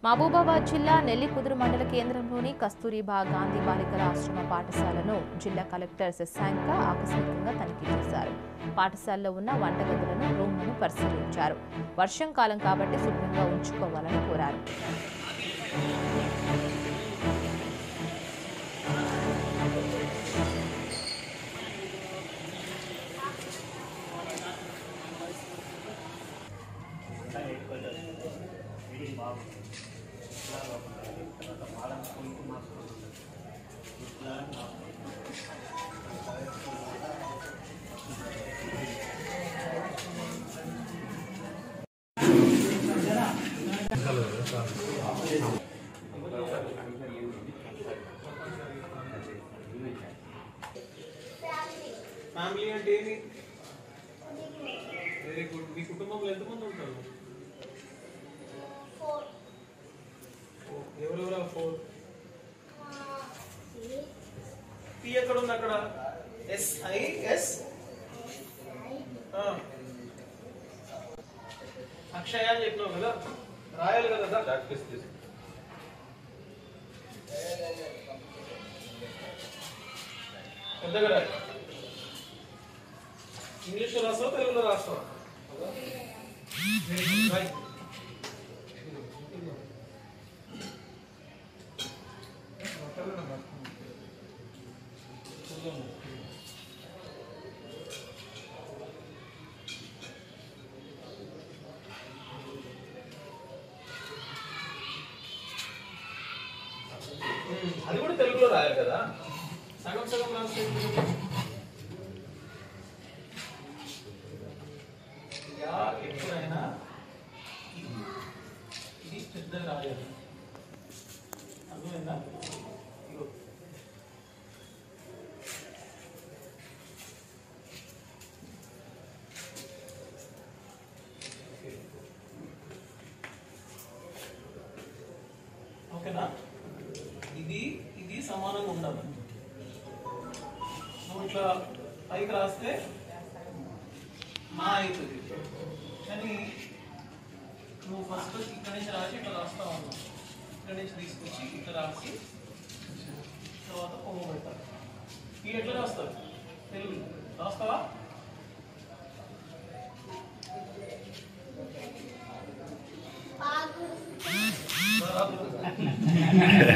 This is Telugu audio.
మహబూబాబాద్ జిల్లా నెల్లికుదురు మండల కేంద్రంలోని కస్తూరిబా గాంధీ బాలికల ఆశ్రమ పాఠశాలను జిల్లా కలెక్టర్ శశాంక ఆకస్మికంగా తనిఖీ చేశారు పాఠశాలలో ఉన్న వంటగదులను రూమ్లను పరిశీలించారు వర్షం కాలం కాబట్టి శుభ్రంగా ఉంచుకోవాలని కోరారు ఫ్యామిలీ అంటే ఏమి వెరీ గుడ్ మీ కుటుంబంలో ఎంతమంది ఉంటారు ఓ, ఎవరెవరు ఫోర్ పి ఎక్కడ ఉంది అక్కడ ఎస్ ఐ ఎస్ అక్షయ అని చెప్పినావు కదా రాయాలి కదా ప్రాక్టీస్ చేసి పెద్దగా రాయి ఇంగ్లీష్లో రాస్తావా తెలుగులో రాస్తావా Very good. Right. ఉమ్, అది కూడా తెలుగులో రాయాలి కదా సగం సగం రాస్తే యా ఎప్పుడైనా ఇది ఇది పెద్దగా రాయాలి అర్థమైందా ఇగో ఓకేనా ఇది ఇది సమానంగా ఉండాలి నువ్వు ఇట్లా పైకి రాస్తే మా అవుతుంది కానీ నువ్వు ఫస్ట్ ఇక్కడ నుంచి రాసి ఇట్లా రాస్తా ఉన్నావు ఇక్కడ నుంచి తీసుకొచ్చి ఇట్లా రాసి తర్వాత పొమ్మ పెడతారు ఈ ఎట్లా రాస్తారు తెలుగు రాస్తావా రాదు.